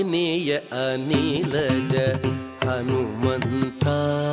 ఆంజనేయ అనిలజ హనుమంత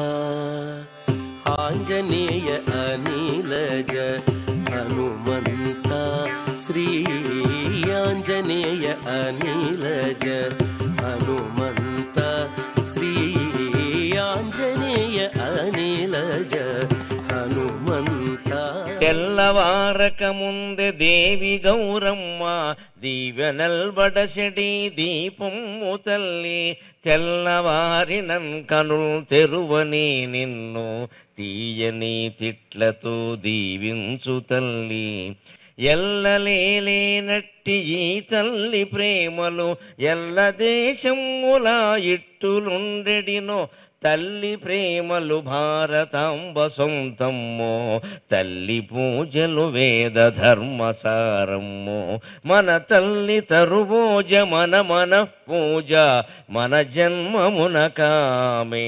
ఆంజనేయ అనిలజ హనుమంత శ్రీ ఆంజనేయ అనిలజ హనుమంత శ్రీ ఆంజనేయ అనిలజ హనుమంత తెల్లవారక ముందే దేవి గౌరమ్మ దీవెనల్బడసెడి దీపము తల్లి తెల్లవారినన్ కనుల్ తెరువని నిన్ను తీయని తిట్లతో దీవించు తల్లి ఎల్లలేనట్టి ఈ తల్లి ప్రేమలు ఎల్ల దేశములా ఇట్టులుండెడినో తల్లి ప్రేమలు భారతాంబ సొంతమ్మో తల్లి పూజలు వేద ధర్మసారమ్మో మన తల్లి తరువోజ మన మన పూజ మన జన్మమున కామె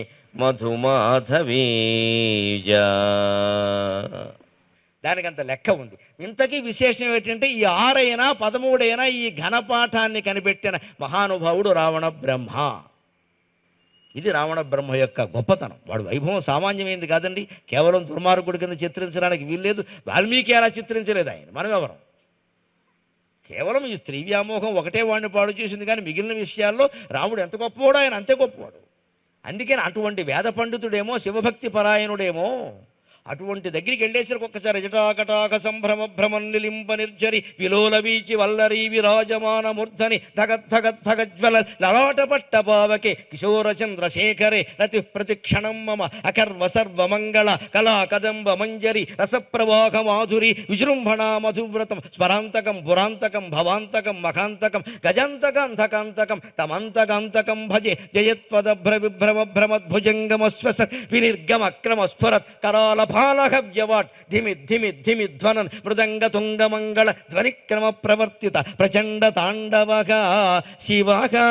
మధుమాధవీజ దానికి అంత లెక్క ఉంది ఇంతకీ విశేషం ఏంటంటే ఈ ఆరైనా పదమూడైనా ఈ ఘనపాఠాన్ని కనిపెట్టిన మహానుభావుడు రావణ బ్రహ్మ ఇది రావణ బ్రహ్మ యొక్క గొప్పతనం వాడు వైభవం సామాన్యమైంది కాదండి కేవలం దుర్మార్గుడి కింద చిత్రించడానికి వీల్లేదు వాల్మీకి అలా చిత్రించలేదు ఆయన మనం ఎవరం కేవలం ఈ స్త్రీ వ్యామోహం ఒకటే వాడిని పాడు చేసింది కానీ మిగిలిన విషయాల్లో రాముడు ఎంత గొప్పవాడో ఆయన అంతే గొప్పవాడు అందుకని అటువంటి వేద పండితుడేమో శివభక్తి పరాయణుడేమో అటువంటి దగ్గరికి వెళ్ళేసరికి ఒక్కసారి జటాకటాక సంభ్రమ భ్రమం నిలింప నిర్జరి విలోల వీచి వల్లరి విరాజమాన మూర్ధని ధగద్ధగద్ధగజ్వల లలాట పట్ట పావకే కిశోర చంద్రశేఖరే రతి ప్రతిక్షణం మమ అకర్వ సర్వమంగళ కళా కదంబ మంజరి రసప్రవాహ మాధురి విజృంభణా మధువ్రతం స్వరాంతకం పురాంతకం భవాంతకం మఖాంతకం గజాంతకాంతకాంతకం తమంతకాంతకం భజే జయత్వదభ్ర విభ్రమ భ్రమద్భుజంగమస్వస వినిర్గమ క్రమ స్ఫురత్ కరాల ఫాలహ వ్యవాట్ ధిమి ధిమి ధిమి ధ్వనన్ మృదంగ తుంగ మంగళ ధ్వనిక్రమ ప్రవర్తిత ప్రచండ తాండవగా శివగా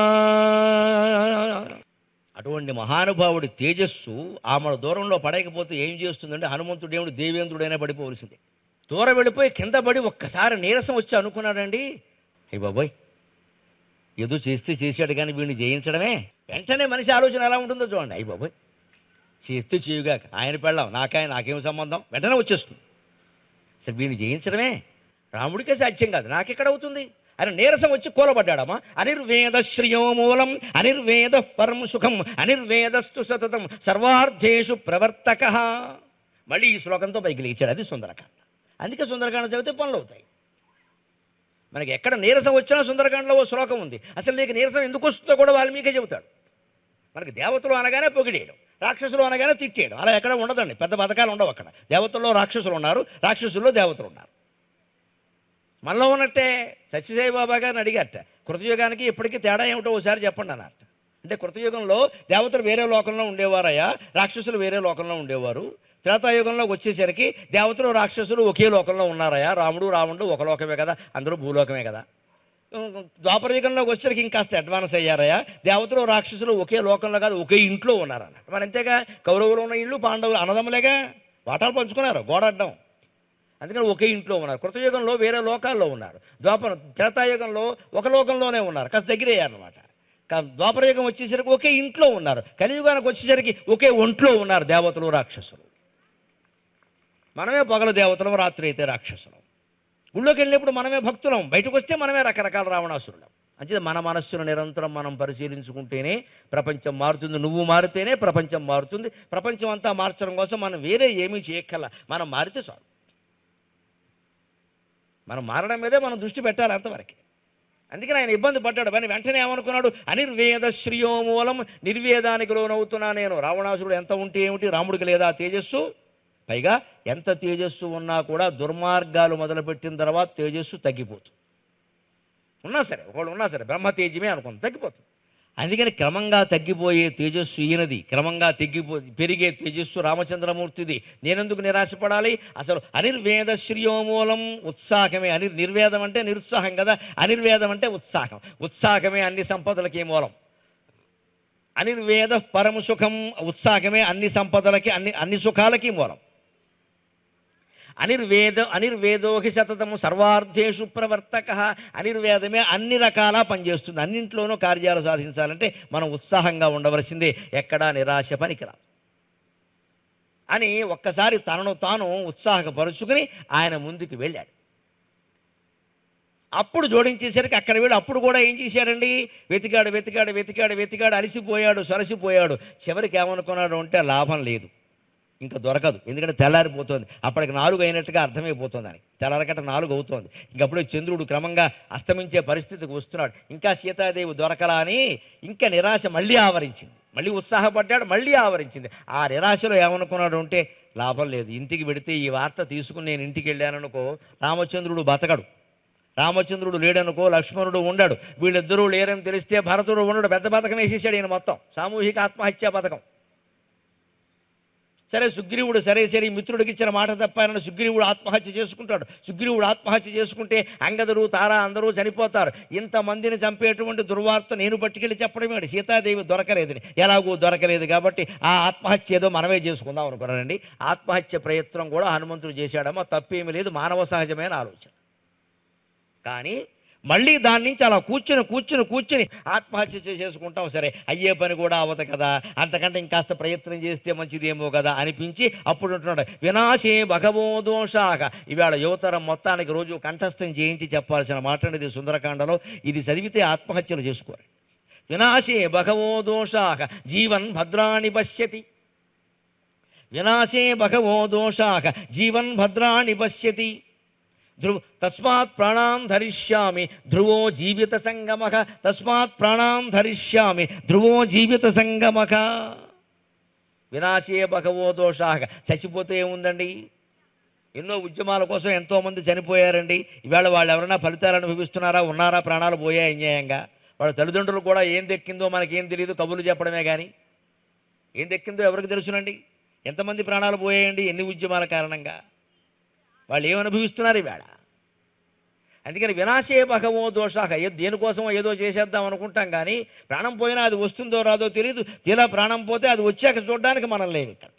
అటువంటి మహానుభావుడి తేజస్సు ఆమె దూరంలో పడకపోతే ఏం చేస్తుందంటే హనుమంతుడు ఏమిటి దేవేంద్రుడైనా పడిపోవలసిందే దూరం వెళ్ళిపోయి కింద పడి ఒక్కసారి నీరసం వచ్చి అనుకున్నాడండి అయ్యి బాబోయ్ ఏదో చేస్తే చేశాడు కానీ వీడిని జయించడమే వెంటనే మనిషి ఆలోచన ఎలా ఉంటుందో చూడండి అయ్యి బాబోయ్ చేస్తే చేయుగాక ఆయన పెళ్ళాం నాకాయ నాకేం సంబంధం వెంటనే వచ్చేస్తుంది సరే వీడిని జయించడమే రాముడికే సాధ్యం కాదు నాకెక్కడ అవుతుంది ఆయన నీరసం వచ్చి కూలబడ్డాడమ్మా అనిర్వేద శ్రియో మూలం అనిర్వేద పరం సుఖం అనిర్వేదస్తు సతతం సర్వార్థేషు ప్రవర్తక మళ్ళీ ఈ శ్లోకంతో పైకి లేచాడు అది సుందరకాండ అందుకే సుందరకాండ చదివితే పనులు అవుతాయి మనకి ఎక్కడ నీరసం వచ్చినా సుందరకాండలో ఓ శ్లోకం ఉంది అసలు నీకు నీరసం ఎందుకు వస్తుందో కూడా వాల్మీకే చెబుతాడు మనకి దేవతలు అనగానే పొగిడేయడం రాక్షసులు అనగానే తిట్టేయడం అలా ఎక్కడ ఉండదండి పెద్ద పథకాలు ఉండవు అక్కడ దేవతల్లో రాక్షసులు ఉన్నారు రాక్షసుల్లో దేవతలు ఉన్నారు మనలో ఉన్నట్టే సత్యసాయి బాబా గారిని అడిగట కృతయుగానికి ఇప్పటికీ తేడా ఏమిటో ఒకసారి చెప్పండి అన్నట్టు అంటే కృతయుగంలో దేవతలు వేరే లోకంలో ఉండేవారయ్యా రాక్షసులు వేరే లోకంలో ఉండేవారు త్రేతాయుగంలో వచ్చేసరికి దేవతలు రాక్షసులు ఒకే లోకంలో ఉన్నారయ్యా రాముడు రావణుడు ఒక లోకమే కదా అందరూ భూలోకమే కదా ద్వాపరయుగంలోకి వచ్చేసరికి ఇంకాస్త అడ్వాన్స్ అయ్యారయ్యా దేవతలు రాక్షసులు ఒకే లోకంలో కాదు ఒకే ఇంట్లో ఉన్నారన్నమాట మరి అంతేగా కౌరవులు ఉన్న ఇల్లు పాండవులు అన్నదమ్ములేగా వాటాలు పంచుకున్నారు గోడడ్డం అందుకని ఒకే ఇంట్లో ఉన్నారు కృతయుగంలో వేరే లోకాల్లో ఉన్నారు ద్వాపర త్రేతాయుగంలో ఒక లోకంలోనే ఉన్నారు కాస్త దగ్గర అయ్యారనమాట ద్వాపరయుగం వచ్చేసరికి ఒకే ఇంట్లో ఉన్నారు కలియుగానికి వచ్చేసరికి ఒకే ఒంట్లో ఉన్నారు దేవతలు రాక్షసులు మనమే పగల దేవతలం రాత్రి అయితే రాక్షసులం గుళ్ళోకి వెళ్ళినప్పుడు మనమే భక్తులం బయటకు వస్తే మనమే రకరకాల రావణాసురులం అంటే మన మనస్సును నిరంతరం మనం పరిశీలించుకుంటేనే ప్రపంచం మారుతుంది నువ్వు మారితేనే ప్రపంచం మారుతుంది ప్రపంచం అంతా మార్చడం కోసం మనం వేరే ఏమీ చేయక్కల మనం మారితే చాలు మనం మారడం మీదే మనం దృష్టి పెట్టాలి అంతవరకు అందుకని ఆయన ఇబ్బంది పడ్డాడు కానీ వెంటనే ఏమనుకున్నాడు అనిర్వేద శ్రియో మూలం నిర్వేదానికి లోనవుతున్నా నేను రావణాసురుడు ఎంత ఉంటే ఏమిటి రాముడికి లేదా తేజస్సు పైగా ఎంత తేజస్సు ఉన్నా కూడా దుర్మార్గాలు మొదలుపెట్టిన తర్వాత తేజస్సు తగ్గిపోతుంది ఉన్నా సరే ఒకళ్ళు ఉన్నా సరే బ్రహ్మ తేజమే అనుకుంది తగ్గిపోతుంది అందుకని క్రమంగా తగ్గిపోయే తేజస్సు ఈయనది క్రమంగా తగ్గిపో పెరిగే తేజస్సు రామచంద్రమూర్తిది నేనెందుకు నిరాశపడాలి అసలు అనిర్వేద శ్రియోమూలం ఉత్సాహమే అనిర్ నిర్వేదం అంటే నిరుత్సాహం కదా అనిర్వేదం అంటే ఉత్సాహం ఉత్సాహమే అన్ని సంపదలకి మూలం అనిర్వేద పరమ సుఖం ఉత్సాహమే అన్ని సంపదలకి అన్ని అన్ని సుఖాలకి మూలం అనిర్వేద అనిర్వేదోహి సతతము సర్వార్థేషు ప్రవర్తక అనిర్వేదమే అన్ని రకాల పనిచేస్తుంది అన్నింట్లోనూ కార్యాలు సాధించాలంటే మనం ఉత్సాహంగా ఉండవలసిందే ఎక్కడా నిరాశ పనికిరా అని ఒక్కసారి తనను తాను ఉత్సాహపరుచుకుని ఆయన ముందుకు వెళ్ళాడు అప్పుడు జోడించేసరికి అక్కడ వీడు అప్పుడు కూడా ఏం చేశాడండి వెతికాడు వెతికాడు వెతికాడు వెతికాడు అలసిపోయాడు సొరసిపోయాడు చివరికి ఏమనుకున్నాడు అంటే లాభం లేదు ఇంకా దొరకదు ఎందుకంటే తెల్లారిపోతుంది అప్పటికి నాలుగు అయినట్టుగా అర్థమైపోతుంది అని తెల్లారకట నాలుగు అవుతోంది ఇంకప్పుడే చంద్రుడు క్రమంగా అస్తమించే పరిస్థితికి వస్తున్నాడు ఇంకా సీతాదేవి దొరకలా అని ఇంకా నిరాశ మళ్ళీ ఆవరించింది మళ్ళీ ఉత్సాహపడ్డాడు మళ్ళీ ఆవరించింది ఆ నిరాశలో ఏమనుకున్నాడు అంటే లాభం లేదు ఇంటికి వెడితే ఈ వార్త తీసుకుని నేను ఇంటికి వెళ్ళాననుకో రామచంద్రుడు బతకడు రామచంద్రుడు లేడనుకో లక్ష్మణుడు ఉండడు వీళ్ళిద్దరూ లేరని తెలిస్తే భరతుడు ఉండడు పెద్ద పథకం వేసేసాడు ఈయన మొత్తం సామూహిక ఆత్మహత్యా పథకం సరే సుగ్రీవుడు సరే సరే ఈ మిత్రుడికి ఇచ్చిన మాట తప్పారని సుగ్రీవుడు ఆత్మహత్య చేసుకుంటాడు సుగ్రీవుడు ఆత్మహత్య చేసుకుంటే అంగదురు తారా అందరూ చనిపోతారు ఇంతమందిని చంపేటువంటి దుర్వార్త నేను పట్టుకెళ్ళి చెప్పడమేంటి సీతాదేవి దొరకలేదని ఎలాగూ దొరకలేదు కాబట్టి ఆ ఆత్మహత్య ఏదో మనమే చేసుకుందాం అనుకున్నానండి ఆత్మహత్య ప్రయత్నం కూడా హనుమంతుడు చేశాడమ్మా తప్పేమీ లేదు మానవ సహజమైన ఆలోచన కానీ మళ్ళీ దాని నుంచి అలా కూర్చుని కూర్చుని కూర్చుని ఆత్మహత్య చేసేసుకుంటాం సరే అయ్యే పని కూడా అవ్వదు కదా అంతకంటే ఇంకాస్త ప్రయత్నం చేస్తే మంచిదేమో కదా అనిపించి అప్పుడు ఉంటున్నాడు వినాశే భగవో దోషాక ఇవాళ యువతరం మొత్తానికి రోజు కంఠస్థం చేయించి చెప్పాల్సిన మాట ఇది సుందరకాండలో ఇది చదివితే ఆత్మహత్యలు చేసుకోరు వినాశే భగవో దోషాక జీవన్ భద్రాణి పశ్యతి వినాశే భగవో దోషాక జీవన్ భద్రాణి పశ్యతి ధ్రువ తస్మాత్ ప్రాణాం ధరిష్యామి ధ్రువో జీవిత సంగమక తస్మాత్ ప్రాణాం ధరిష్యామి ధ్రువో జీవిత సంగమక వినాశే భగవో దోషాక చచ్చిపోతే ఏముందండి ఎన్నో ఉద్యమాల కోసం ఎంతోమంది చనిపోయారండి ఇవాళ వాళ్ళు ఎవరైనా ఫలితాలు అనుభవిస్తున్నారా ఉన్నారా ప్రాణాలు పోయాయి అన్యాయంగా వాళ్ళ తల్లిదండ్రులు కూడా ఏం దక్కిందో మనకేం తెలియదు కబుర్లు చెప్పడమే కానీ ఏం దక్కిందో ఎవరికి తెలుసునండి ఎంతమంది ప్రాణాలు పోయాయండి ఎన్ని ఉద్యమాల కారణంగా వాళ్ళు ఏమనుభవిస్తున్నారు ఈవేళ అందుకని వినాశే భగవో దోషాక ఏ దేనికోసమో ఏదో చేసేద్దాం అనుకుంటాం కానీ ప్రాణం పోయినా అది వస్తుందో రాదో తెలియదు తీరా ప్రాణం పోతే అది వచ్చాక చూడడానికి మనం లేవు ఇక్కడ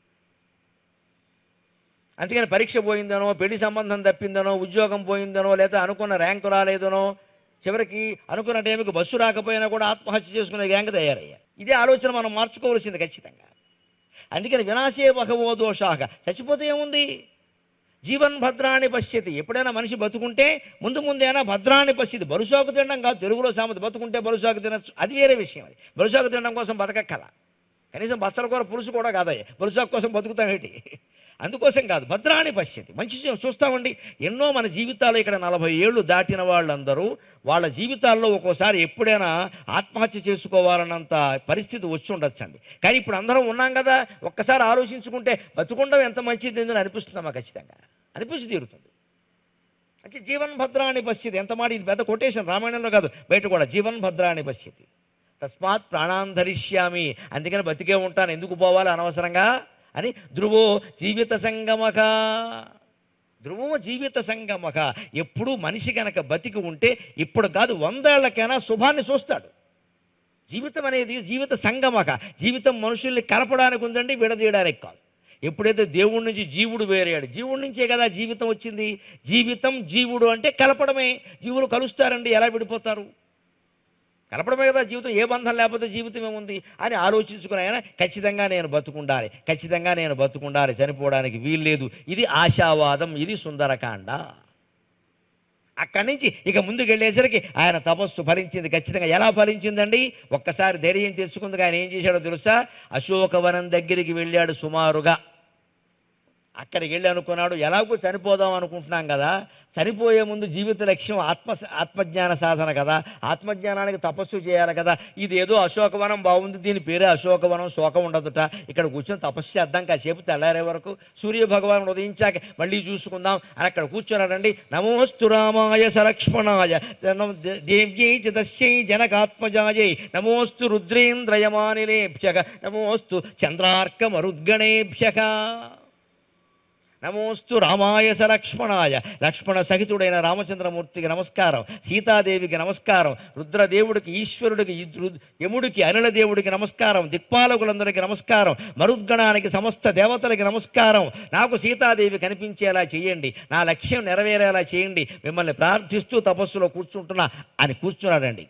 అందుకని పరీక్ష పోయిందనో పెళ్లి సంబంధం తప్పిందనో ఉద్యోగం పోయిందనో లేదా అనుకున్న ర్యాంకు రాలేదనో చివరికి అనుకున్న టైంకి బస్సు రాకపోయినా కూడా ఆత్మహత్య చేసుకునే గ్యాంగ్ తయారయ్యా ఇదే ఆలోచన మనం మార్చుకోవాల్సింది ఖచ్చితంగా అందుకని వినాశే భగవో దోషాక చచ్చిపోతే ఏముంది జీవన్ భద్రాన్ని పశ్యతి ఎప్పుడైనా మనిషి బతుకుంటే ముందు ముందేనా భద్రాన్ని పశ్యతి బరుసాకు తినడం కాదు తెలుగులో సామెత బతుకుంటే బరుసాకు తినచ్చు అది వేరే విషయం అది బరుసాకు తినడం కోసం బతకక్కల కనీసం బచ్చల కూర పులుసు కూడా కాదయ్య బరుసాకు కోసం బతుకుతామేంటి అందుకోసం కాదు భద్రాన్ని పశ్యతి మంచి చూ- చూస్తామండి ఎన్నో మన జీవితాలు ఇక్కడ నలభై ఏళ్ళు దాటిన వాళ్ళందరూ వాళ్ళ జీవితాల్లో ఒక్కోసారి ఎప్పుడైనా ఆత్మహత్య చేసుకోవాలన్నంత పరిస్థితి వచ్చి ఉండొచ్చండి కానీ ఇప్పుడు అందరం ఉన్నాం కదా ఒక్కసారి ఆలోచించుకుంటే బతుకుండం ఎంత మంచిది అని అనిపిస్తుందమ్మా ఖచ్చితంగా అనిపించి తీరుతుంది అంటే జీవన్ భద్రాన్ని పశ్యతి ఎంత మాట ఇది పెద్ద కొటేషన్ రామాయణంలో కాదు బయట కూడా జీవన్ భద్రాన్ని పశ్యతి తస్మాత్ ప్రాణాన్ ధరిష్యామి అందుకని బతికే ఉంటాను ఎందుకు పోవాలి అనవసరంగా అని ధ్రువో జీవిత సంగమక ధ్రువో జీవిత సంగమక ఎప్పుడూ మనిషి కనుక బతికి ఉంటే ఇప్పుడు కాదు వందేళ్లకైనా శుభాన్ని చూస్తాడు జీవితం అనేది జీవిత సంగమక జీవితం మనుషుల్ని కలపడానికి ఉందండి విడదీయడానికి కాదు ఎప్పుడైతే దేవుడి నుంచి జీవుడు వేరేయాడు జీవుడి నుంచే కదా జీవితం వచ్చింది జీవితం జీవుడు అంటే కలపడమే జీవులు కలుస్తారండి ఎలా విడిపోతారు కలపడమే కదా జీవితం ఏ బంధం లేకపోతే జీవితం ఏముంది అని ఆలోచించుకుని ఆయన ఖచ్చితంగా నేను బతుకుండాలి ఖచ్చితంగా నేను బతుకుండాలి చనిపోవడానికి వీల్లేదు ఇది ఆశావాదం ఇది సుందరకాండ అక్కడి నుంచి ఇక ముందుకు వెళ్ళేసరికి ఆయన తపస్సు ఫలించింది ఖచ్చితంగా ఎలా ఫలించిందండి ఒక్కసారి ధైర్యం తెచ్చుకుంది ఆయన ఏం చేశాడో తెలుసా అశోకవనం దగ్గరికి వెళ్ళాడు సుమారుగా అక్కడికి వెళ్ళి అనుకున్నాడు ఎలాగో చనిపోదాం అనుకుంటున్నాం కదా చనిపోయే ముందు జీవిత లక్ష్యం ఆత్మ ఆత్మజ్ఞాన సాధన కదా ఆత్మజ్ఞానానికి తపస్సు చేయాలి కదా ఇది ఏదో అశోకవనం బాగుంది దీని పేరే అశోకవనం శోకం ఉండదుట ఇక్కడ కూర్చొని తపస్సు చేద్దాం కాసేపు తెల్లారే వరకు సూర్య భగవాన్ ఉదయించాక మళ్ళీ చూసుకుందాం అని అక్కడ కూర్చోన్నాడండి నమోస్తు రామాయ సలక్ష్మణాయ నమో దే- దేవ్యై చ దస్యై జనకాత్మజాయై నమోస్తు రుద్రేంద్రయమానిలేభ్యక నమోస్తు చంద్రార్క మరుద్గణేభ్యక నమోస్తు రామాయ స లక్ష్మణాయ లక్ష్మణ సహితుడైన రామచంద్రమూర్తికి నమస్కారం సీతాదేవికి నమస్కారం రుద్రదేవుడికి ఈశ్వరుడికి ఈ రు- యముడికి అనిల దేవుడికి నమస్కారం దిక్పాలకులందరికీ నమస్కారం మరుద్గణానికి సమస్త దేవతలకి నమస్కారం నాకు సీతాదేవి కనిపించేలా చేయండి నా లక్ష్యం నెరవేరేలా చేయండి మిమ్మల్ని ప్రార్థిస్తూ తపస్సులో కూర్చుంటున్నా అని కూర్చున్నాడండి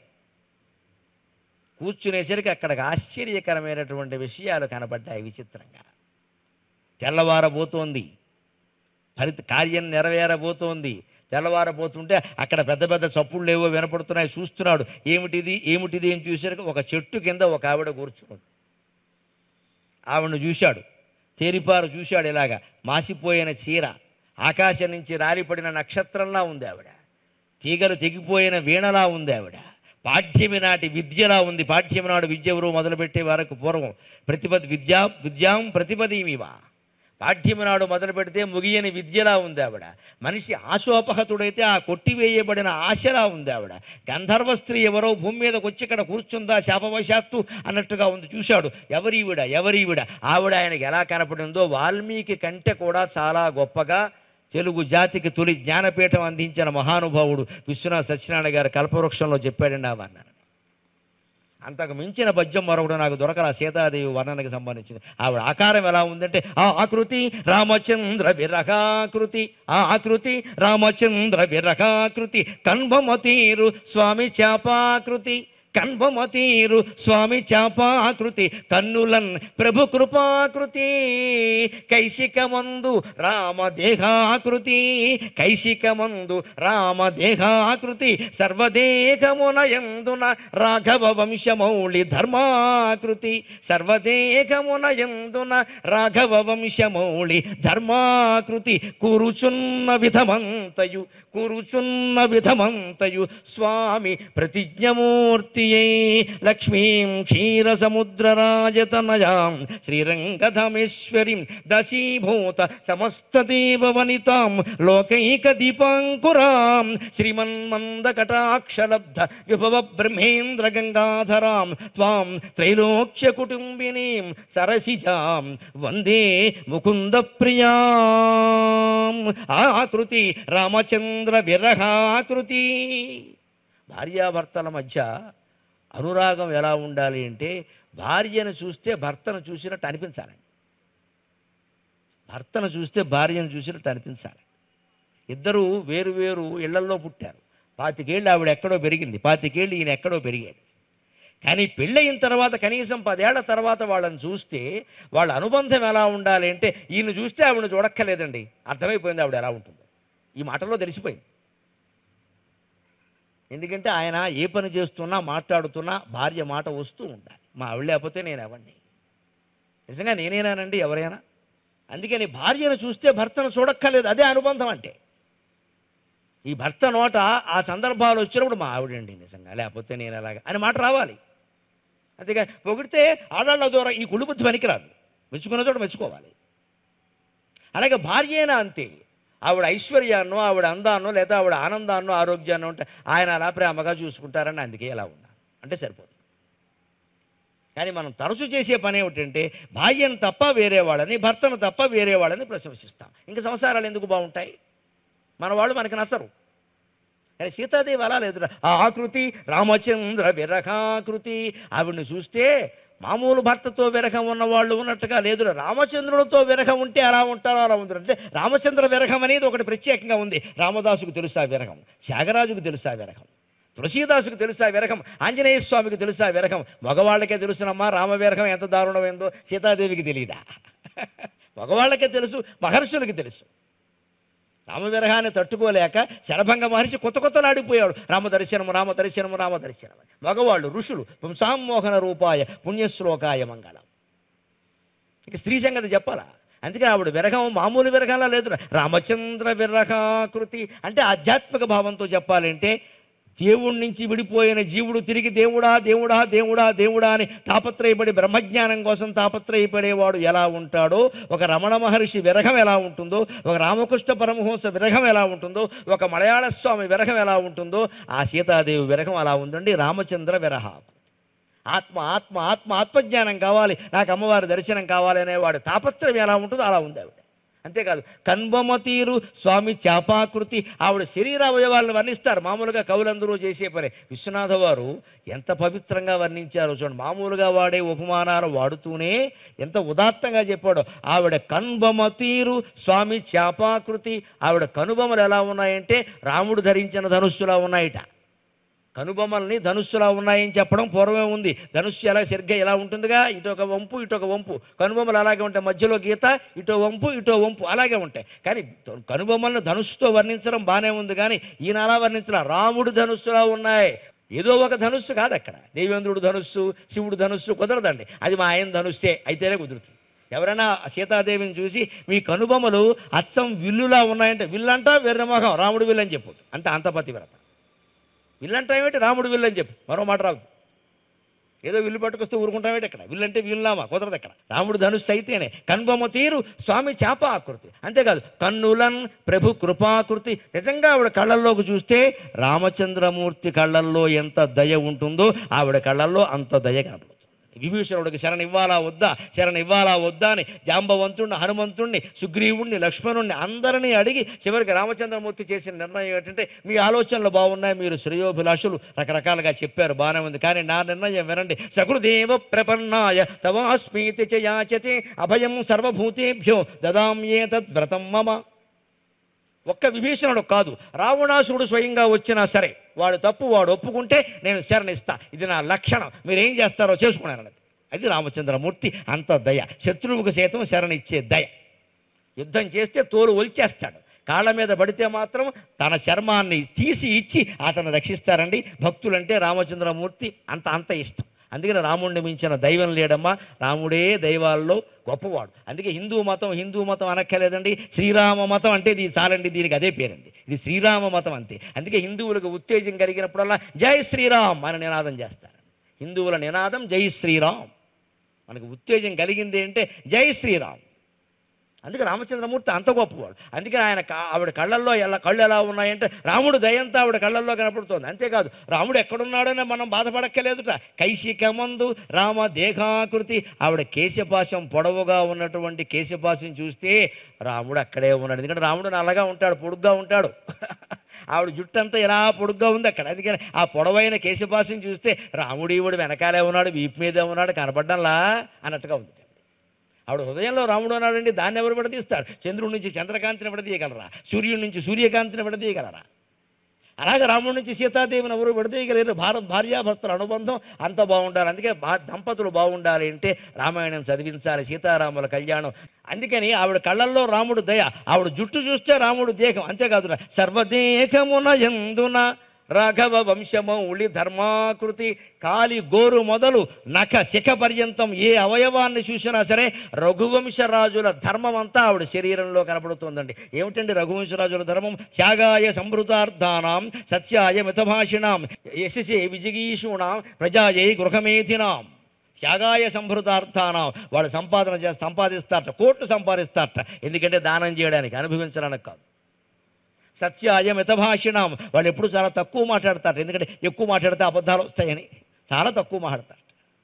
కూర్చునేసరికి అక్కడికి ఆశ్చర్యకరమైనటువంటి విషయాలు కనబడ్డాయి విచిత్రంగా తెల్లవారబోతోంది ఫలిత కార్యం నెరవేరబోతోంది తెల్లవారబోతుంటే అక్కడ పెద్ద పెద్ద చప్పుళ్ళు ఏవో వినపడుతున్నాయి చూస్తున్నాడు ఏమిటిది ఏమిటిది అని చూసారు ఒక చెట్టు కింద ఒక ఆవిడ కూర్చున్నాడు ఆవిడను చూశాడు తేరిపారు చూశాడు ఇలాగా మాసిపోయిన చీర ఆకాశం నుంచి రాలిపడిన నక్షత్రంలా ఉంది ఆవిడ తీగలు తెగిపోయిన వీణలా ఉంది ఆవిడ పాఠ్యమి నాటి విద్యలా ఉంది పాఠ్యమి నాడు విద్య ఎవరు మొదలుపెట్టే వరకు పూర్వం ప్రతిపది విద్యా విద్యాం ప్రతిపదీమివా పాఠ్యమి నాడు మొదలు పెడితే ముగియని విద్యలా ఉంది ఆవిడ మనిషి ఆశోపహతుడైతే ఆ కొట్టివేయబడిన ఆశలా ఉంది ఆవిడ గంధర్వ స్త్రీ ఎవరో భూమి మీదకి వచ్చి ఇక్కడ కూర్చుందా శాపవశాత్తు అన్నట్టుగా ఉంది చూశాడు ఎవరీవిడ ఎవరీవిడ ఆవిడ ఆయనకి ఎలా కనపడిందో వాల్మీకి కంటే కూడా చాలా గొప్పగా తెలుగు జాతికి తొలి జ్ఞానపీఠం అందించిన మహానుభావుడు విశ్వనాథ సత్యనారాయణ గారు కల్పవృక్షంలో చెప్పాడండి ఆ వర్ణన అంతకు మించిన పద్యం మరొకటి నాకు దొరకల సీతాదేవి వర్ణనకి సంబంధించింది ఆవిడ ఆకారం ఎలా ఉందంటే ఆ ఆకృతి రామచంద్ర విరహాకృతి ఆ ఆకృతి రామచంద్ర విరహాకృతి కన్భమతీరు స్వామి చాపాకృతి కన్భమతీరు స్వామి చాపాకృతి కన్నులన్ ప్రభు కృపాకృతి కైశికమందు రామదేహాకృతి కైశికమందు రామదేహాకృతి సర్వదేహమునయందున రాఘవ వంశమౌళి ధర్మాకృతి సర్వదేహమునయందున రాఘవ వంశమౌళి ధర్మాకృతి కూరుచున్న విధమంతయు కూరుచున్న విధమంతయు స్వామి ప్రతిజ్ఞమూర్తియే లక్ష్మీం క్షీరసముద్రరాజతనయాం శ్రీరంగధమేశ్వరీం దశీభూత సమస్తదేవవనితాం లోకైక దీపాంకురాం శ్రీమన్మందకటాక్షలబ్ధ విభవ బ్రహ్మేంద్ర గంగాధరాం త్వాం త్రైలోక్య కుటుంబినీం సరసిజాం వందే ముకుంద ప్రియాం ఆకృతి రామచంద్ర విరహాకృతి భార్యాభర్తల మధ్య అనురాగం ఎలా ఉండాలి అంటే భార్యను చూస్తే భర్తను చూసినట్టు అనిపించాలండి భర్తను చూస్తే భార్యను చూసినట్టు అనిపించాలి ఇద్దరు వేరు వేరు ఇళ్లల్లో పుట్టారు పాతికేళ్ళు ఆవిడ ఎక్కడో పెరిగింది పాతికేళ్ళు ఈయన ఎక్కడో పెరిగాడు కానీ పెళ్ళయిన తర్వాత కనీసం పదేళ్ల తర్వాత వాళ్ళని చూస్తే వాళ్ళ అనుబంధం ఎలా ఉండాలి అంటే ఈయన చూస్తే ఆవిడ చూడక్కర్లేదండి అర్థమైపోయింది ఆవిడ ఎలా ఉంటుందో ఈ మాటలో తెలిసిపోయింది ఎందుకంటే ఆయన ఏ పని చేస్తున్నా మాట్లాడుతున్నా భార్య మాట వస్తూ ఉండాలి మా ఆవిడ లేకపోతే నేను ఎవరిని నిజంగా నేనేనానండి ఎవరైనా అందుకని భార్యను చూస్తే భర్తను చూడక్కర్లేదు అదే అనుబంధం అంటే ఈ భర్త నోట ఆ సందర్భాలు వచ్చినప్పుడు మా ఆవిడండి నిజంగా లేకపోతే నేను ఎలాగా అని మాట రావాలి అంతేగా పొగిడితే ఆడాళ్ళ ద్వారా ఈ కుళ్ళు బుద్ధి పనికిరాదు మెచ్చుకున్న చోట మెచ్చుకోవాలి అలాగే భార్య అయినా అంతే ఆవిడ ఐశ్వర్యాన్నో ఆవిడ అందాన్నో లేదా ఆవిడ ఆనందాన్నో ఆరోగ్యాన్నో ఉంటే ఆయన అలా ప్రేమగా చూసుకుంటారని అందుకే ఎలా ఉన్నాను అంటే సరిపోతుంది కానీ మనం తరచు చేసే పని ఏమిటంటే భార్యను తప్ప వేరే వాళ్ళని భర్తను తప్ప వేరే వాళ్ళని ప్రశంసిస్తాం ఇంకా సంసారాలు ఎందుకు బాగుంటాయి మన వాళ్ళు మనకి నచ్చరు కానీ సీతాదేవి అలా లేదు ఆ ఆకృతి రామచంద్ర విరహాకృతి ఆవిడని చూస్తే మామూలు భర్తతో విరహం ఉన్న వాళ్ళు ఉన్నట్టుగా లేదు రామచంద్రుడితో విరహం ఉంటే అలా ఉంటారో అలా ఉంటారు అంటే రామచంద్ర విరహం అనేది ఒకటి ప్రత్యేకంగా ఉంది రామదాసుకు తెలుసా విరహం త్యాగరాజుకు తెలుసా విరహం తులసీదాసుకు తెలుసా విరహం ఆంజనేయ స్వామికి తెలుసా విరహం మగవాళ్ళకే తెలుసునమ్మా రామ విరహం ఎంత దారుణమైందో సీతాదేవికి తెలియదా మగవాళ్ళకే తెలుసు మహర్షులకి తెలుసు రామ విరహాన్ని తట్టుకోలేక శరభంగ మహర్షి కొత్త కొత్తలాడిపోయాడు రామ దర్శనము రామ దర్శనము రామ దర్శనం అని. మగవాళ్ళు ఋషులు పుంసామోహన రూపాయ పుణ్యశ్లోకాయ మంగళం ఇక స్త్రీ సంగతి చెప్పాలా అందుకే ఆవిడ విరహం మామూలు విరహంలా లేదు రామచంద్ర విరహాకృతి అంటే ఆధ్యాత్మిక భావంతో చెప్పాలంటే దేవుడి నుంచి విడిపోయిన జీవుడు తిరిగి దేవుడా దేవుడా దేవుడా దేవుడా అని తాపత్రయపడి బ్రహ్మజ్ఞానం కోసం తాపత్రయపడేవాడు ఎలా ఉంటాడో ఒక రమణ మహర్షి విరహం ఎలా ఉంటుందో ఒక రామకృష్ణ పరమహంస విరహం ఎలా ఉంటుందో ఒక మలయాళ స్వామి విరహం ఎలా ఉంటుందో ఆ సీతాదేవి విరహం అలా ఉందండి రామచంద్ర విరహ ఆత్మ ఆత్మ ఆత్మ ఆత్మజ్ఞానం కావాలి నాకు అమ్మవారి దర్శనం కావాలి అనేవాడు తాపత్రయం ఎలా ఉంటుందో అలా ఉంది ఆవిడ అంతేకాదు కన్బొమ్మ తీరు స్వామి చాపాకృతి ఆవిడ శరీర అవయవాలను వర్ణిస్తారు మామూలుగా కవులందరూ చేసే పని విశ్వనాథ వారు ఎంత పవిత్రంగా వర్ణించారో చూడండి మామూలుగా వాడే ఉపమానాలు వాడుతూనే ఎంత ఉదాత్తంగా చెప్పాడో ఆవిడ కన్బొమ్మ తీరు స్వామి చాపాకృతి ఆవిడ కనుబొమ్మలు ఎలా ఉన్నాయంటే రాముడు ధరించిన ధనుస్సులా ఉన్నాయిట కనుబొమ్మల్ని ధనుస్సులా ఉన్నాయని చెప్పడం పూర్వమే ఉంది ధనుస్సు ఎలా సరిగ్గా ఎలా ఉంటుందిగా ఇటు ఒక వంపు ఇటు ఒక వంపు కనుబొమ్మలు అలాగే ఉంటాయి మధ్యలో గీత ఇటో వంపు ఇటో వంపు అలాగే ఉంటాయి కానీ కనుబొమ్మలను ధనుస్సుతో వర్ణించడం బాగానే ఉంది కానీ ఈయన అలా వర్ణించలా రాముడు ధనుస్సులా ఉన్నాయి ఏదో ఒక ధనుస్సు కాదు అక్కడ దేవేంద్రుడు ధనుస్సు శివుడు ధనుస్సు కుదరదండి అది మా ఆయన ధనుస్సే అయితేనే కుదురుతుంది ఎవరైనా సీతాదేవిని చూసి మీ కనుబొమ్మలు అచ్చం విల్లులా ఉన్నాయంటే విల్లంట వెర్రమొహం రాముడు విల్లు అని చెప్పు అంత అంత పతివ్రత విల్లంటే ఏమిటి రాముడు విల్లు అని చెప్పు మరో మాట రాదు ఏదో విల్లు పట్టుకొస్తే ఊరుకుంటామేటి ఇక్కడ విల్లంటే విల్లామా కుదరదు అక్కడ రాముడు ధనుస్సు అయితేనే కన్బొమ్మ తీరు స్వామి చేప ఆకృతి అంతేకాదు కన్నులన్ ప్రభు కృపాకృతి నిజంగా ఆవిడ కళ్ళల్లోకి చూస్తే రామచంద్రమూర్తి కళ్ళల్లో ఎంత దయ ఉంటుందో ఆవిడ కళ్ళల్లో అంత దయ కనపడుతుంది విభీషణుడికి శరణ ఇవ్వాలా వద్దా శరణ ఇవ్వాలా వద్దా అని జాంబవంతుణ్ణి హనుమంతుణ్ణి సుగ్రీవుణ్ణి లక్ష్మణుణ్ణి అందరినీ అడిగి చివరికి రామచంద్రమూర్తి చేసిన నిర్ణయం ఏంటంటే మీ ఆలోచనలు బాగున్నాయి మీరు శ్రేయోభిలాషులు రకరకాలుగా చెప్పారు బాగానే ఉంది కానీ నా నిర్ణయం వినండి సకృదేవ ప్రపన్నాయ తవాస్మీతి చ యాచతే అభయం సర్వభూతేభ్యో దదామ్యేతద్ వ్రతం మమ ఒక్క విభీషణుడు కాదు రావణాసురుడు స్వయంగా వచ్చినా సరే వాడు తప్పు వాడు ఒప్పుకుంటే నేను శరణిస్తా ఇది నా లక్షణం మీరు ఏం చేస్తారో చేసుకున్నారన్నది అది రామచంద్రమూర్తి అంత దయ శత్రువుకు సైతం శరణిచ్చే దయ యుద్ధం చేస్తే తోలు ఒలిచేస్తాడు కాళ్ళ మీద పడితే మాత్రం తన చర్మాన్ని తీసి ఇచ్చి అతను రక్షిస్తారండి భక్తులంటే రామచంద్రమూర్తి అంత అంత ఇష్టం అందుకని రాముడిని మించిన దైవం లేడమ్మా రాముడే దైవాల్లో గొప్పవాడు అందుకే హిందూ మతం హిందూ మతం అనక్కర్లేదండి శ్రీరామ మతం అంటే ఇది చాలండి దీనికి అదే పేరండి ఇది శ్రీరామ మతం అంతే అందుకే హిందువులకు ఉత్తేజం కలిగినప్పుడల్లా జై శ్రీరామ్ అని నినాదం చేస్తారు హిందువుల నినాదం జై శ్రీరామ్ మనకు ఉత్తేజం కలిగింది అంటే జై శ్రీరామ్ అందుకే రామచంద్రమూర్తి అంత గొప్పవాడు అందుకే ఆయన కా- ఆవిడ కళ్ళల్లో ఎలా కళ్ళు ఎలా ఉన్నాయంటే రాముడు దయంతా ఆవిడ కళ్ళల్లో కనపడుతోంది అంతేకాదు రాముడు ఎక్కడున్నాడని మనం బాధపడక్కలేదుట కైశికమందు రామ దేహాకృతి ఆవిడ కేశపాశం పొడవుగా ఉన్నటువంటి కేశపాశం చూస్తే రాముడు అక్కడే ఉన్నాడు ఎందుకంటే రాముడు నల్లగా ఉంటాడు పొడుగ్గా ఉంటాడు ఆవిడ జుట్టు అంతా ఇలా పొడుగ్గా ఉంది అక్కడ అందుకని ఆ పొడవైన కేశపాశం చూస్తే రాముడు ఈవిడ వెనకాలే ఉన్నాడు వీపు మీదే ఉన్నాడు కనపడ్డంలా అన్నట్టుగా ఉంది ఆవిడ హృదయంలో రాముడు ఉన్నాడండి దాన్ని ఎవరు విడదీస్తాడు చంద్రుడి నుంచి చంద్రకాంతిని విడదీయగలరా సూర్యుడి నుంచి సూర్యకాంతిని విడదీయగలరా అలాగే రాముడి నుంచి సీతాదేవిని ఎవరు విడదీయగలేరు భారత భార్యాభర్తల అనుబంధం అంత బాగుండాలి అందుకే భా దంపతులు బాగుండాలి అంటే రామాయణం చదివించాలి సీతారాముల కళ్యాణం అందుకని ఆవిడ కళ్ళల్లో రాముడు దయ ఆవిడ జుట్టు చూస్తే రాముడు దేహం అంతేకాదు సర్వదేహమున ఎందున రాఘవ వంశమౌళి ధర్మాకృతి కాలి గోరు మొదలు నఖ శిఖ పర్యంతం ఏ అవయవాన్ని చూసినా సరే రఘువంశరాజుల ధర్మం అంతా ఆవిడ శరీరంలో కనపడుతుందండి ఏమిటండి రఘువంశరాజుల ధర్మం త్యాగాయ సంభృతార్థానాం సత్యాయ మితభాషిణాం యశసే విజిగీషూణాం ప్రజాయై గృహమేధినాం త్యాగాయ సంభృతార్థానం వాళ్ళు సంపాదన చేసి సంపాదిస్తారట కోట్లు సంపాదిస్తారట ఎందుకంటే దానం చేయడానికి అనుభవించడానికి కాదు సత్యాయ మితభాషిణం వాళ్ళు ఎప్పుడు చాలా తక్కువ మాట్లాడతారు ఎందుకంటే ఎక్కువ మాట్లాడితే అబద్ధాలు వస్తాయని చాలా తక్కువ మాట్లాడతారు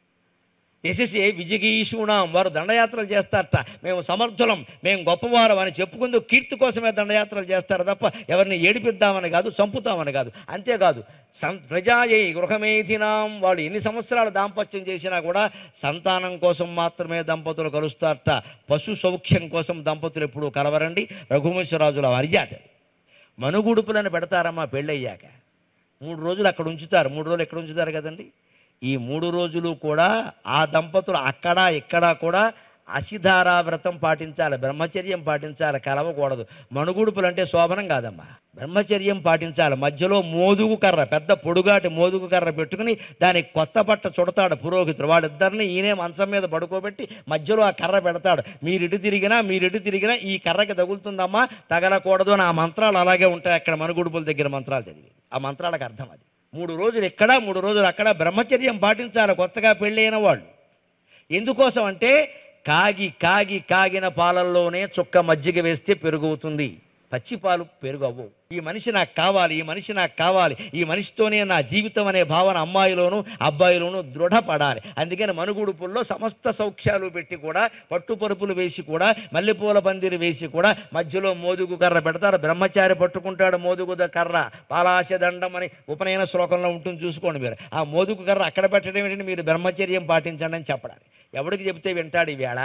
యశస్సే విజయగీషుణం వారు దండయాత్రలు చేస్తారట మేము సమర్థులం మేము గొప్పవారం అని చెప్పుకుంటూ కీర్తి కోసమే దండయాత్రలు చేస్తారు తప్ప ఎవరిని ఏడిపిద్దామని కాదు చంపుతామని కాదు అంతేకాదు సం ప్రజాయై గృహమేధినాం వాళ్ళు ఎన్ని సంవత్సరాలు దాంపత్యం చేసినా కూడా సంతానం కోసం మాత్రమే దంపతులు కలుస్తారట పశు సౌఖ్యం కోసం దంపతులు ఎప్పుడూ కలవరండి రఘువంశరాజుల మర్యాద మనుగుడుపులను పెడతారమ్మా పెళ్ళయ్యాక మూడు రోజులు అక్కడ ఉంచుతారు మూడు రోజులు ఎక్కడ ఉంచుతారు కదండి ఈ మూడు రోజులు కూడా ఆ దంపతులు అక్కడ ఇక్కడ కూడా అసిధారా వ్రతం పాటించాలి బ్రహ్మచర్యం పాటించాలి కలవకూడదు మణుగుడుపులు అంటే శోభనం కాదమ్మా బ్రహ్మచర్యం పాటించాలి మధ్యలో మోదుగు కర్ర పెద్ద పొడుగాటి మోదుగు కర్ర పెట్టుకుని దానికి కొత్త బట్ట చుడతాడు పురోహితుడు వాళ్ళిద్దరిని ఈయనే మంచం మీద పడుకోబెట్టి మధ్యలో ఆ కర్ర పెడతాడు మీరిటు తిరిగినా మీరిటు తిరిగినా ఈ కర్రకి తగులుతుందమ్మా తగలకూడదు అని ఆ మంత్రాలు అలాగే ఉంటాయి అక్కడ మనుగుడుపుల దగ్గర మంత్రాలు చదివి ఆ మంత్రాలకు అర్థం అది మూడు రోజులు ఇక్కడ మూడు రోజులు అక్కడ బ్రహ్మచర్యం పాటించాలి కొత్తగా పెళ్ళైన వాళ్ళు ఎందుకోసం అంటే కాగి కాగి కాగిన పాలల్లోనే చుక్క మజ్జిగ వేస్తే పెరుగు అవుతుంది పచ్చి పాలు పెరుగు అవ్వవు ఈ మనిషి నాకు కావాలి ఈ మనిషి నాకు కావాలి ఈ మనిషితోనే నా జీవితం అనే భావన అమ్మాయిలోను అబ్బాయిలోను దృఢపడాలి అందుకని మనుగుడుపుల్లో సమస్త సౌఖ్యాలు పెట్టి కూడా పట్టుపరుపులు వేసి కూడా మల్లెపూల పందిరి వేసి కూడా మధ్యలో మోదుగు కర్ర పెడతారు బ్రహ్మచారి పట్టుకుంటాడు మోదుగు ద కర్ర పాలాశ దండం అని ఉపనయన శ్లోకంలో ఉంటుంది చూసుకోండి మీరు ఆ మోదుగు కర్ర అక్కడ పెట్టడం ఏంటంటే మీరు బ్రహ్మచర్యం పాటించండి అని చెప్పడానికి ఎవడికి చెప్తే వింటాడు ఈవేళ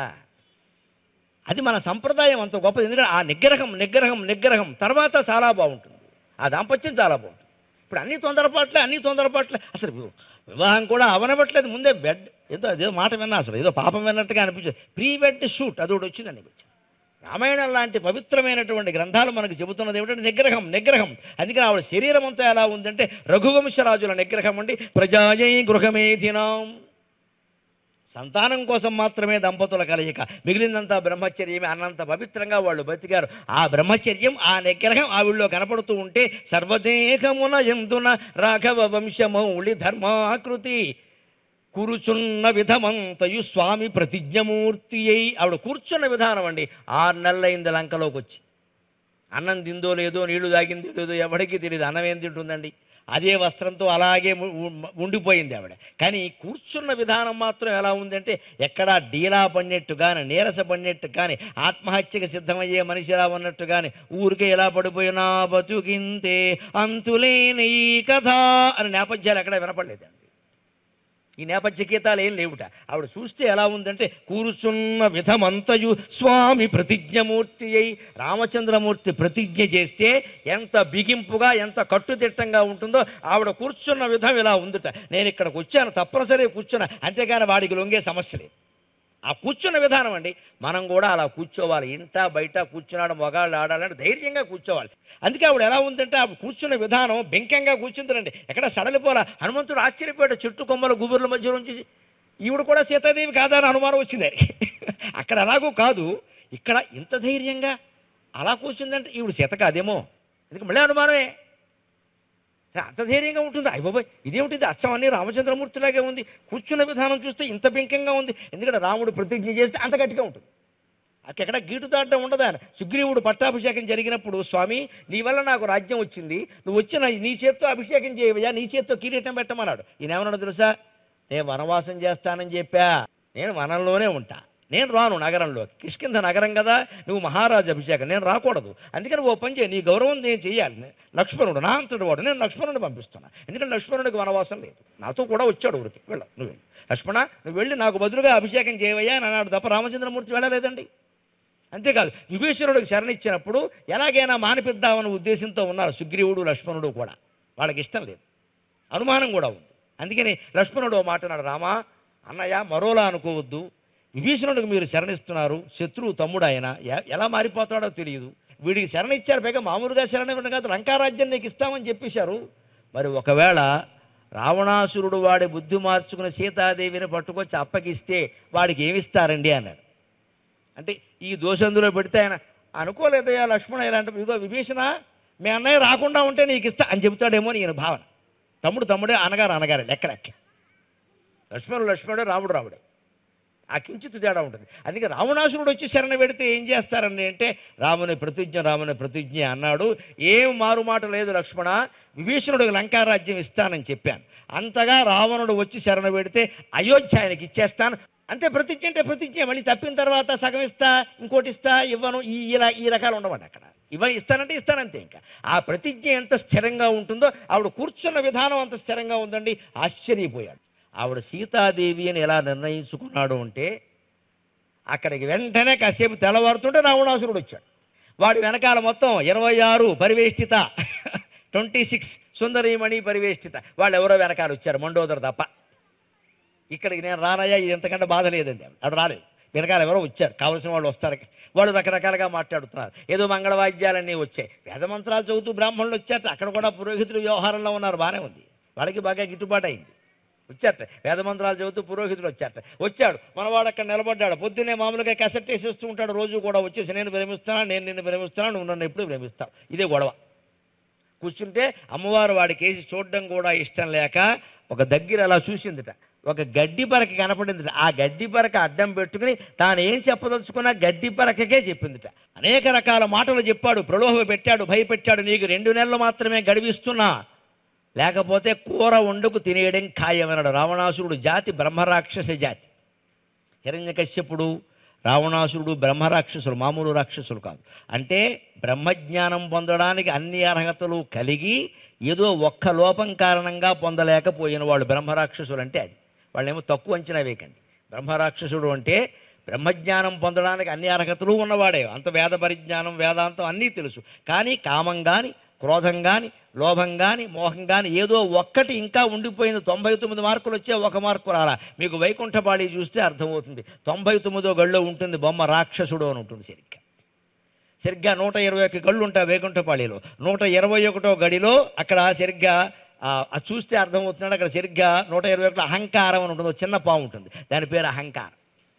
అది మన సంప్రదాయం అంత గొప్పది ఎందుకంటే ఆ నిగ్రహం నిగ్రహం నిగ్రహం తర్వాత చాలా బాగుంటుంది ఆ దాంపత్యం చాలా బాగుంటుంది ఇప్పుడు అన్ని తొందరపాట్లే అన్ని తొందరపాట్లే అసలు వి- వివాహం కూడా అవనబట్లేదు ముందే బెడ్ ఏదో అదేదో మాట విన్నా అసలు ఏదో పాపం విన్నట్టుగా అనిపించదు ప్రీ బెడ్ షూట్ అది ఒకటి వచ్చిందండి వచ్చి రామాయణం లాంటి పవిత్రమైనటువంటి గ్రంథాలు మనకు చెబుతున్నది ఏమిటంటే నిగ్రహం నిగ్రహం అందుకని ఆవిడ శరీరం అంతా ఎలా ఉందంటే రఘువంశరాజుల నిగ్రహం అండి ప్రజాయై గృహమేధినాం సంతానం కోసం మాత్రమే దంపతుల కలయిక మిగిలినంతా బ్రహ్మచర్యమే అన్నంత పవిత్రంగా వాళ్ళు బతికారు ఆ బ్రహ్మచర్యం ఆ నిగ్రహం ఆవిడలో కనపడుతూ ఉంటే సర్వదేహమున ఎందున రాఘవ వంశమౌళి ధర్మాకృతి కూర్చున్న విధమంతయు స్వామి ప్రతిజ్ఞమూర్తి అయి ఆవిడ కూర్చున్న విధానం అండి ఆరు నెలలైంది లంకలోకి వచ్చి అన్నం తిందో లేదో నీళ్లు తాగిందో లేదో ఎవడికి తెలియదు అన్నం ఏం తింటుందండి అదే వస్త్రంతో అలాగే ఉ- ఉ- ఉండిపోయింది ఆవిడ కానీ కూర్చున్న విధానం మాత్రం ఎలా ఉందంటే ఎక్కడా డీలా పడినట్టు కానీ నీరస పడినట్టు కానీ ఆత్మహత్యకి సిద్ధమయ్యే మనిషిలా ఉన్నట్టు కానీ ఊరికే ఎలా పడిపోయినా బతుకింతే అంతులేని ఈ కథ అని నేపథ్యాలు ఎక్కడ వినపడలేదండి ఈ నేపథ్య గీతాలు ఏం లేవుట ఆవిడ చూస్తే ఎలా ఉందంటే కూర్చున్న విధమంతయు స్వామి ప్రతిజ్ఞమూర్తి అయి రామచంద్రమూర్తి ప్రతిజ్ఞ చేస్తే ఎంత బిగింపుగా ఎంత కట్టుదిట్టంగా ఉంటుందో ఆవిడ కూర్చున్న విధం ఇలా ఉందిట నేను ఇక్కడికి వచ్చాను తప్పనిసరి కూర్చున్నా అంతేగాని వాడికి లొంగే సమస్య లేదు ఆ కూర్చున్న విధానం అండి మనం కూడా అలా కూర్చోవాలి ఇంట బయట కూర్చున్నాడు మొగాళ్ళు ఆడాలంటే ధైర్యంగా కూర్చోవాలి అందుకే ఆవిడ ఎలా ఉందంటే ఆవిడ కూర్చున్న విధానం బెంకంగా కూర్చుంటారండి ఎక్కడ సడలిపోలా హనుమంతుడు ఆశ్చర్యపోయాడు చెట్టు కొమ్మల గుబుర్ల మధ్య నుంచి ఈవిడ కూడా సీతాదేవి కాదా అని అనుమానం వచ్చింది ఆయనకి. అక్కడ అలాగూ కాదు ఇక్కడ ఇంత ధైర్యంగా అలా కూర్చుందంటే ఈవిడ సీత కాదేమో ఎందుకు మళ్ళీ అనుమానమే అంత ధైర్యంగా ఉంటుంది అయ్య బాబాయ్ ఇదేమిటిది అచ్చం అన్ని రామచంద్రమూర్తిలాగే ఉంది కూర్చున్న విధానం చూస్తే ఇంత బెంకంగా ఉంది ఎందుకంటే రాముడు ప్రతిజ్ఞ చేస్తే అంత గట్టిగా ఉంటుంది అక్కడ గీటు దాటం ఉండదా సుగ్రీవుడు పట్టాభిషేకం జరిగినప్పుడు స్వామి నీ వల్ల నాకు రాజ్యం వచ్చింది నువ్వు వచ్చిన నీ చేత్తో అభిషేకం చేయవయ్యా నీ చేత్తో కిరీటం పెట్టమన్నాడు ఈయన ఏమన్నాడు తెలుసా నేను వనవాసం చేస్తానని చెప్పా నేను వనంలోనే ఉంటా నేను రాను నగరంలోకి కిష్కింధ నగరం కదా నువ్వు మహారాజు అభిషేకం నేను రాకూడదు అందుకని ఓ పని చేయి నీ గౌరవం నేను చేయాలి నే- లక్ష్మణుడు నా అంతటి వాడు నేను లక్ష్మణుడిని పంపిస్తున్నా ఎందుకంటే లక్ష్మణుడికి వనవాసం లేదు నాతో కూడా వచ్చాడు ఊరికి వెళ్ళ నువ్వు వెళ్ళు. లక్ష్మణ నువ్వు వెళ్ళి నాకు బదులుగా అభిషేకం చేయవయ్యా అని అన్నాడు తప్ప రామచంద్రమూర్తి వెళ్ళలేదండి అంతేకాదు విభీషణుడికి శరణిచ్చినప్పుడు ఎలాగైనా మానిపిద్దామనే ఉద్దేశంతో ఉన్నారు సుగ్రీవుడు లక్ష్మణుడు కూడా వాళ్ళకి ఇష్టం లేదు అనుమానం కూడా ఉంది అందుకని లక్ష్మణుడు ఓ మాట అన్నాడు రామా అన్నయ్య మరోలా అనుకోవద్దు విభీషణుడికి మీరు శరణిస్తున్నారు శత్రువు తమ్ముడు ఆయన ఎ- ఎలా మారిపోతాడో తెలియదు వీడికి శరణ ఇచ్చారు పైగా మామూలుగా శరణ ఇవ్వడం కాదు లంకారాజ్యం నీకు ఇస్తామని చెప్పేశారు మరి ఒకవేళ రావణాసురుడు వాడి బుద్ధి మార్చుకుని సీతాదేవిని పట్టుకొచ్చి అప్పగిస్తే వాడికి ఏమిస్తారండి అన్నాడు అంటే ఈ దోషందులో పెడితే ఆయన అనుకోలేదయ్యా లక్ష్మణ ఇలాంటి ఇదిగో విభీషణ మీ అన్నయ్య రాకుండా ఉంటే నీకు ఇస్తా అని చెబుతాడేమో అని ఈయన భావన తమ్ముడు తమ్ముడే అనగారు అనగారే లెక్క లెక్క లక్ష్మణుడు లక్ష్మణుడే రాముడు రాముడే ఆ కించిత్ తేడా ఉంటుంది అందుకే రావణాసురుడు వచ్చి శరణ పెడితే ఏం చేస్తారని అంటే రాముని ప్రతిజ్ఞ రాముని ప్రతిజ్ఞ అన్నాడు ఏం మారుమాట లేదు లక్ష్మణ విభీషణుడికి లంకారాజ్యం ఇస్తానని చెప్పాను అంతగా రావణుడు వచ్చి శరణ పెడితే అయోధ్య ఆయనకి ఇచ్చేస్తాను అంటే ప్రతిజ్ఞ అంటే ప్రతిజ్ఞ మళ్ళీ తప్పిన తర్వాత సగం ఇస్తా ఇంకోటి ఇస్తా ఇవ్వను ఈ ఇలా ఈ రకాలు ఉండవండి అక్కడ ఇవ్వ ఇస్తానంటే ఇస్తానంతే ఇంకా ఆ ప్రతిజ్ఞ ఎంత స్థిరంగా ఉంటుందో ఆవిడ కూర్చున్న విధానం అంత స్థిరంగా ఉందండి ఆశ్చర్యపోయాడు ఆవిడ సీతాదేవి అని ఎలా నిర్ణయించుకున్నాడు అంటే అక్కడికి వెంటనే కాసేపు తెల్లవారుతుంటే రావణాసురుడు వచ్చాడు వాడి వెనకాల మొత్తం ఇరవై ఆరు పరివేష్టిత ట్వంటీ సిక్స్ సుందరీమణి పరివేష్టిత వాళ్ళు ఎవరో వెనకాల వచ్చారు మండోదరు తప్ప ఇక్కడికి నేను రానయ్యా ఇది ఎంతకంటే బాధ లేదండి అక్కడ రాలేదు వెనకాల ఎవరో వచ్చారు కావలసిన వాళ్ళు వస్తారు వాళ్ళు రకరకాలుగా మాట్లాడుతున్నారు ఏదో మంగళవాద్యాలన్నీ వచ్చాయి వేదమంత్రాలు చదువుతూ బ్రాహ్మణులు వచ్చారట అక్కడ కూడా పురోహితులు వ్యవహారంలో ఉన్నారు బాగానే ఉంది వాళ్ళకి బాగా గిట్టుబాటు అయింది వచ్చారట వేదమంత్రాలు చదువుతూ పురోహితుడు వచ్చారట వచ్చాడు మనవాడు అక్కడ నిలబడ్డాడు పొద్దున్నే మామూలుగా కసెట్ వేసేస్తూ ఉంటాడు రోజు కూడా వచ్చేసి నేను ప్రేమిస్తాను నేను నిన్ను ప్రేమిస్తాను నువ్వు నన్ను ఎప్పుడు ప్రేమిస్తావు ఇదే గొడవ కూర్చుంటే అమ్మవారు వాడికి వేసి చూడడం కూడా ఇష్టం లేక ఒక దగ్గర అలా చూసిందిట ఒక గడ్డి పరక కనపడింది ఆ గడ్డి పరక అడ్డం పెట్టుకుని తాను ఏం చెప్పదలుచుకున్నా గడ్డి పరకకే చెప్పిందిట అనేక రకాల మాటలు చెప్పాడు ప్రలోభ పెట్టాడు భయపెట్టాడు నీకు రెండు నెలలు మాత్రమే గడివిస్తున్నా లేకపోతే కూర వండుకు తినేయడం ఖాయమన్నాడు రావణాసురుడు జాతి బ్రహ్మరాక్షస జాతి హిరణ్యకశ్యపుడు రావణాసురుడు బ్రహ్మరాక్షసులు మామూలు రాక్షసులు కాదు అంటే బ్రహ్మజ్ఞానం పొందడానికి అన్ని అర్హతలు కలిగి ఏదో ఒక్క లోపం కారణంగా పొందలేకపోయిన వాళ్ళు బ్రహ్మరాక్షసులు అంటే అది వాళ్ళేమో తక్కువ అంచనా వేయకండి బ్రహ్మరాక్షసుడు అంటే బ్రహ్మజ్ఞానం పొందడానికి అన్ని అర్హతలు ఉన్నవాడే అంత వేద పరిజ్ఞానం వేదాంతం అన్నీ తెలుసు కానీ కామం కానీ క్రోధం కానీ లోభం కానీ మోహం కానీ ఏదో ఒక్కటి ఇంకా ఉండిపోయింది తొంభై తొమ్మిది మార్కులు వచ్చే ఒక మార్కు రాలా మీకు వైకుంఠపాళి చూస్తే అర్థమవుతుంది తొంభై తొమ్మిదో గడిలో ఉంటుంది బొమ్మ రాక్షసుడు అని ఉంటుంది సరిగ్గా సరిగ్గా నూట ఇరవై ఒక్క గళ్ళు ఉంటాయి వైకుంఠపాళిలో నూట ఇరవై ఒకటో గడిలో అక్కడ సరిగ్గా ఆ, అది చూస్తే అర్థమవుతున్నాడు అక్కడ సరిగ్గా నూట ఇరవై ఒకటిలో అహంకారం అని ఉంటుంది ఒక చిన్న పాము ఉంటుంది దాని పేరు అహంకారం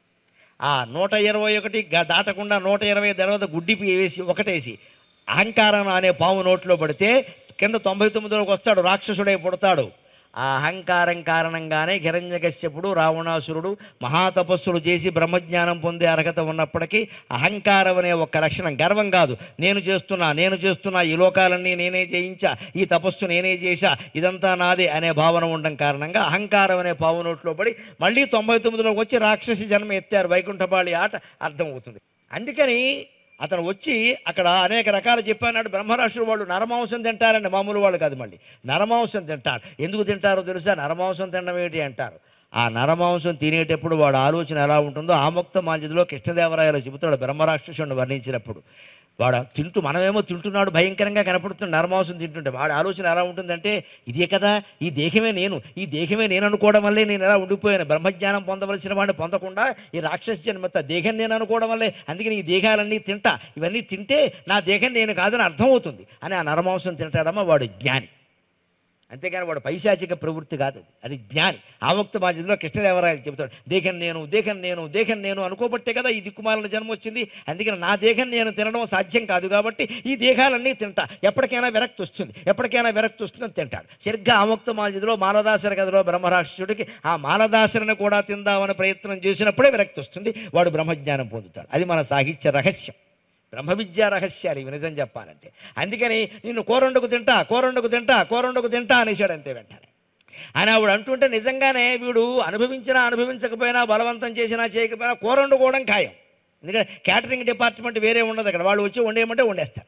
ఆ నూట ఇరవై ఒకటి గ- దాటకుండా నూట ఇరవై తర్వాత గుడ్డి వేసి ఒకటేసి అహంకారం అనే పాము నోట్లో పడితే కింద తొంభై తొమ్మిదిలోకి వస్తాడు రాక్షసుడై పుడతాడు ఆ అహంకారం కారణంగానే హిరణ్యకశ్యపుడు రావణాసురుడు మహాతపస్సులు చేసి బ్రహ్మజ్ఞానం పొందే అర్హత ఉన్నప్పటికీ అహంకారం అనే ఒక లక్షణం గర్వం కాదు నేను చేస్తున్నా నేను చేస్తున్నా ఈ లోకాలన్నీ నేనే చేయించా ఈ తపస్సు నేనే చేశా ఇదంతా నాదే అనే భావన ఉండడం కారణంగా అహంకారం అనే పావు నోట్లో పడి మళ్ళీ తొంభై తొమ్మిదిలోకి వచ్చి రాక్షసి జన్మ ఎత్తారు వైకుంఠపాళి ఆట అర్థమవుతుంది అందుకని అతను వచ్చి అక్కడ అనేక రకాలు చెప్పాడు బ్రహ్మరాక్షులు వాళ్ళు నరమాంసం తింటారండి మామూలు వాళ్ళు కాదు మళ్ళీ నరమాంసం తింటారు ఎందుకు తింటారో తెలుసా నరమాంసం తినడం ఏంటి అంటారు ఆ నరమాంసం తినేటప్పుడు వాడు ఆలోచన ఎలా ఉంటుందో ఆముక్త మాంజదిలో కృష్ణదేవరాయలు చెబుతాడు బ్రహ్మరాక్షసుని వర్ణించినప్పుడు వాడు తింటూ మనమేమో తింటున్నాడు భయంకరంగా కనపడుతుంది నరమాంసం తింటుంటే వాడి ఆలోచన ఎలా ఉంటుందంటే ఇదే కదా ఈ దేహమే నేను ఈ దేహమే నేను అనుకోవడం వల్లే నేను ఎలా ఉండిపోయాను బ్రహ్మజ్ఞానం పొందవలసిన వాడిని పొందకుండా ఈ రాక్షస జన్మత దేహం నేను అనుకోవడం వల్లే అందుకని ఈ దేహాలన్నీ తింటా ఇవన్నీ తింటే నా దేహం నేను కాదని అర్థమవుతుంది అని ఆ నరమాంసం తింటాడమ్మా వాడు జ్ఞాని అంతేగాని వాడు పైశాచిక ప్రవృత్తి కాదు అది అది జ్ఞాని ఆముక్త బాధ్యతలో కృష్ణదేవరాయలు చెబుతాడు దేహం నేను దేహం నేను దేహం నేను అనుకోబట్టే కదా ఈ దిక్కుమాలిన జన్మ వచ్చింది అందుకని నా దేహం నేను తినడం సాధ్యం కాదు కాబట్టి ఈ దేహాలన్నీ తింటా ఎప్పటికైనా విరక్తి వస్తుంది ఎప్పటికైనా విరక్తి వస్తుందని తింటాడు సరిగ్గా ఆముక్త మాల్యదిలో మాలదాసర కథలో బ్రహ్మరాక్షసుడికి ఆ మాలదాసరను కూడా తిందామని ప్రయత్నం చేసినప్పుడే విరక్తి వస్తుంది వాడు బ్రహ్మజ్ఞానం పొందుతాడు అది మన సాహిత్య రహస్యం బ్రహ్మ విద్యా రహస్యాలు ఇవి నిజం చెప్పాలంటే అందుకని నిన్ను కూరండుకు తింటా కూరండుకు తింటా కూరండుకు తింటా అనేసాడు అంతే వెంటనే ఆయన ఆవిడ అంటుంటే నిజంగానే వీడు అనుభవించినా అనుభవించకపోయినా బలవంతం చేసినా చేయకపోయినా కూర వండుకోవడం ఖాయం ఎందుకంటే క్యాటరింగ్ డిపార్ట్మెంట్ వేరే ఉండదు అక్కడ వాళ్ళు వచ్చి వండేయమంటే వండేస్తారు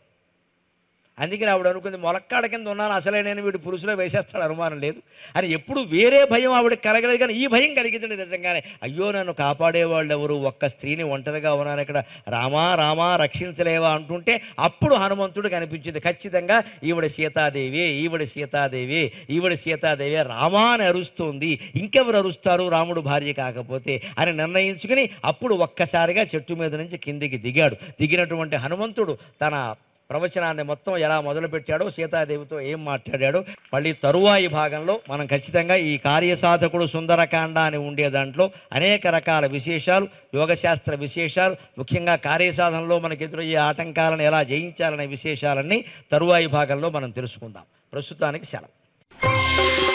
అందుకని ఆవిడ అనుకుంది మొలక్కాడ కింద ఉన్నాను అసలే నేను వీడు పురుషులో వేసేస్తాడు అనుమానం లేదు అని ఎప్పుడు వేరే భయం ఆవిడకి కలగలేదు కానీ ఈ భయం కలిగిందండి నిజంగానే అయ్యో నన్ను కాపాడేవాళ్ళు ఎవరు ఒక్క స్త్రీని ఒంటరిగా ఉన్నాను ఇక్కడ రామా రామా రక్షించలేవా అంటుంటే అప్పుడు హనుమంతుడు కనిపించింది ఖచ్చితంగా ఈవిడ సీతాదేవి ఈవిడ సీతాదేవి ఈవిడ సీతాదేవి రామా అని అరుస్తోంది ఇంకెవరు అరుస్తారు రాముడు భార్య కాకపోతే అని నిర్ణయించుకుని అప్పుడు ఒక్కసారిగా చెట్టు మీద నుంచి కిందికి దిగాడు దిగినటువంటి హనుమంతుడు తన ప్రవచనాన్ని మొత్తం ఎలా మొదలుపెట్టాడో సీతాదేవితో ఏం మాట్లాడాడో మళ్ళీ తరువాయి భాగంలో మనం ఖచ్చితంగా ఈ కార్యసాధకుడు సుందరకాండ అని ఉండే దాంట్లో అనేక రకాల విశేషాలు యోగశాస్త్ర విశేషాలు ముఖ్యంగా కార్యసాధనలో మనకు ఎదురయ్యే ఆటంకాలను ఎలా జయించాలనే విశేషాలన్నీ తరువాయి భాగంలో మనం తెలుసుకుందాం ప్రస్తుతానికి సెలవు